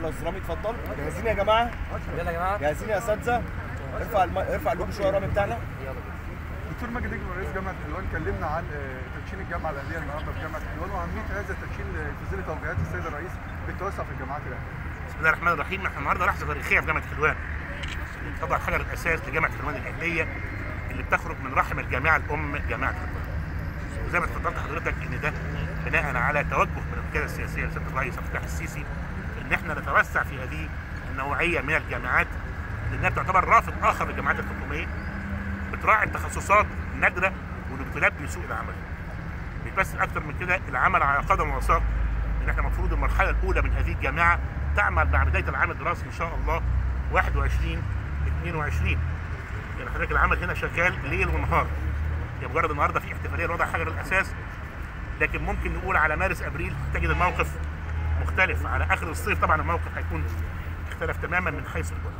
يلا استاذ رامي اتفضل جاهزين يا جماعه يلا يا جماعه جاهزين يا اساتذه ارفع الم... ارفع اللوجو شويه يا رامي بتاعنا دكتور ماجد نجم رئيس جامعه حلوان كلمنا عن آه، تدشين الجامعه الاهليه النهارده في جامعه حلوان واهميه هذا التدشين في ظل توجيهات السيد الرئيس بالتوسع في الجامعات الاهليه. بسم الله الرحمن الرحيم احنا النهارده لحظه تاريخيه في جامعه حلوان طبعا حجر الاساس لجامعه حلوان الاهليه اللي بتخرج من رحم الجامعه الام جامعه حلوان وزي ما اتفضلت حضرتك ان ده بناء على توجه من القياده السياسيه لسياده الرئيس عبد الفتاح السيسي ان احنا نتوسع في هذه النوعيه من الجامعات لانها تعتبر رافد اخر للجامعات الحكوميه بتراعي التخصصات النادره واللي بتلبي سوق العمل مش بس اكتر من كده العمل على قدم وساق ان احنا المفروض المرحله الاولى من هذه الجامعه تعمل مع بدايه العام الدراسي ان شاء الله 21 22 يعني حضرتك العمل هنا شغال ليل ونهار هي مجرد النهارده في احتفاليه لوضع حجر الاساس لكن ممكن نقول على مارس ابريل تجد الموقف مختلف على اخر الصيف طبعا الموقف هيكون اختلف تماما من حيث البعد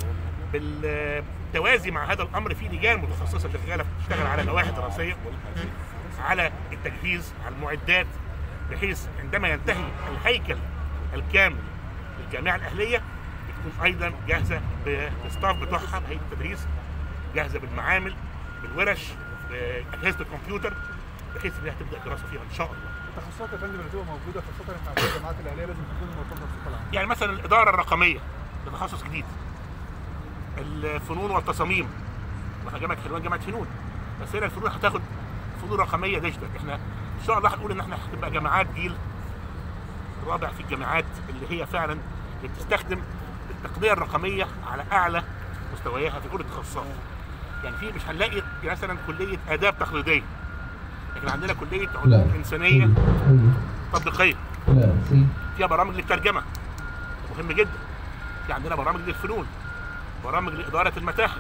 بالتوازي مع هذا الامر في لجان متخصصه شغاله بتشتغل على لوائح دراسيه على التجهيز على المعدات بحيث عندما ينتهي الهيكل الكامل للجامعه الاهليه بتكون ايضا جاهزه بالستاف بتوعها بهيئه التدريس جاهزه بالمعامل بالورش باجهزه الكمبيوتر بحيث انها تبدا الدراسه فيها ان شاء الله. التخصصات يا فندم اللي تبقى موجوده خاصه احنا عندنا الجامعات الاهليه لازم تكون مرتبطه بسوق العمل. يعني مثلا الاداره الرقميه ده تخصص جديد. الفنون والتصاميم واحنا جامعه حلوان جامعه فنون بس هنا الفنون هتاخد فنون رقميه ديجيتال احنا ان شاء الله هنقول ان احنا هتبقى جامعات جيل رابع في الجامعات اللي هي فعلا بتستخدم التقنيه الرقميه على اعلى مستوياها في كل التخصصات. يعني في مش هنلاقي مثلا كليه اداب تقليديه لكن عندنا كليه علوم انسانيه تطبيقيه فيها برامج للترجمه مهم جدا في عندنا برامج للفنون برامج لاداره المتاحف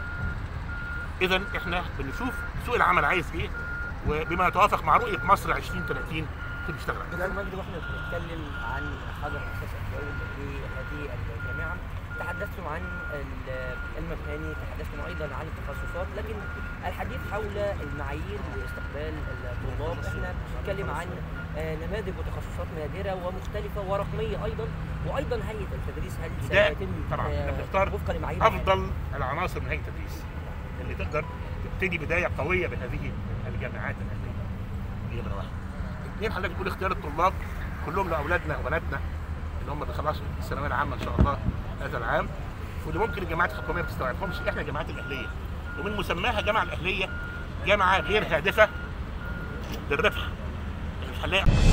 اذا احنا بنشوف سوق العمل عايز ايه وبما يتوافق مع رؤيه مصر 2030 بنشتغل عليه دكتور مجدي واحنا بنتكلم عن حجر اساس الدول لهذه الجامعه تحدثتم عن ال- المباني تحدثتم ايضا عن التخصصات لكن الحديث حول المعايير لاستقبال الطلاب احنا بنتكلم عن آه، نماذج وتخصصات نادره ومختلفه ورقميه ايضا وايضا هيئه التدريس هل ده سيتم طبعا آه، احنا بنختار وفقا لمعايير معينة؟ افضل العناصر من هيئه التدريس اللي تقدر تبتدي بدايه قويه بهذه الجامعات الاهليه دي نمره واحد. اثنين حضرتك بتقول اختيار الطلاب كلهم لاولادنا وبناتنا اللي هم بيخلصوا الثانويه العامه ان شاء الله هذا العام واللي ممكن الجامعات الحكوميه ما تستوعبهمش احنا الجامعات الاهليه ومن مسماها جامعه الاهليه جامعه غير هادفه للربح مش هنلاقي